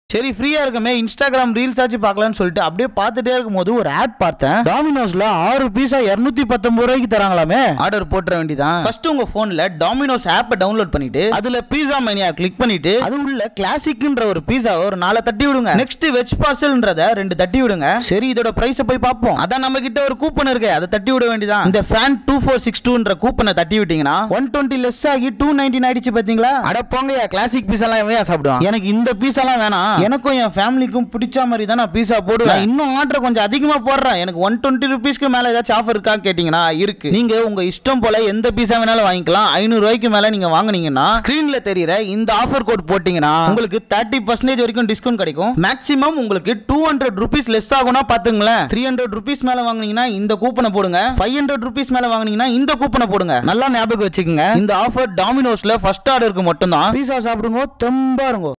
சரி ஃப்ரீயா இருக்கமே Instagram reels ஆச்சு பார்க்கலாம்னு சொல்லிட்டு அப்படியே பார்த்துட்டே இருக்கும்போது ஒரு ஆட் பார்த்தேன் டாமினோஸ்ல ஆறு பீஸா இருநூத்தி பத்தொன்பது ரூபாய்க்கு தராங்களாமே ஆர்டர் போட்டுற வேண்டியதான் ஃபர்ஸ்ட் உங்க போன்ல டாமினோஸ் ஆப்பை டவுன்லோட் பண்ணிட்டு அதுல பீஸா மெனியா கிளிக் பண்ணிட்டு அது உள்ள கிளாசிக்ன்ற ஒரு பீஸா ஒரு நாளை தட்டி விடுங்க நெக்ஸ்ட் வெஜ் பார்சல்ன்றத ரெண்டு தட்டி விடுங்க சரி இதோட பிரைஸ போய் பார்ப்போம் அதான் நம்ம கிட்ட ஒரு கூப்பன் இருக்கு அதை தட்டி விட வேண்டியதான் இந்த ஃபேன் டூ ஃபோர் சிக்ஸ் டூன்ற கூப்பனை தட்டி விட்டீங்கன்னா ஒன் டுவெண்ட்டி லெஸ் ஆகி டூ நைன்டீன் ஆயிடுச்சு பாத்தீங்களா அட போங்க கிளாசிக் பீஸா எல்லாம் எவையா சாப்பிடுவான் எனக்கு இந்த பீஸா எல்லாம் வேணாம் எனக்கும் என் ஃபேமிலிக்கும் பிடிச்ச மாதிரி தான் நான் பீஸா போடுவேன் நான் இன்னும் ஆர்டர் கொஞ்சம் அதிகமா போடுறேன் எனக்கு ஒன் டுவெண்ட்டி ருபீஸ்க்கு மேல ஏதாச்சும் ஆஃபர் இருக்கா கேட்டீங்கன்னா இருக்கு நீங்க உங்க இஷ்டம் போல எந்த பீஸா வேணாலும் வாங்கிக்கலாம் ஐநூறு ரூபாய்க்கு மேல நீங்க வாங்குனீங்கன்னா ஸ்கிரீன்ல தெரியற இந்த ஆஃபர் கோட் போட்டீங்கன்னா உங்களுக்கு தேர்ட்டி பர்சன்டேஜ் வரைக்கும் டிஸ்கவுண்ட் கிடைக்கும் மேக்ஸிமம் உங்களுக்கு டூ ஹண்ட்ரட் ருபீஸ் லெஸ் ஆகும்னா பாத்துங்களேன் த்ரீ ஹண்ட்ரட் ருபீஸ் மேல வாங்குனீங்கன்னா இந்த கூப்பனை போடுங்க ஃபைவ் ஹண்ட்ரட் ருபீஸ் மேல வாங்குனீங்கன்னா இந்த கூப்பனை போடுங்க நல்லா ஞாபகம் வச்சுக்கோங்க இந்த ஆஃபர் டாமினோஸ்ல ஃபர்ஸ்ட் ஆர்டருக்கு மட்டும் தான் பீஸா சாப்பிடுங்க தெம்பா இருங்க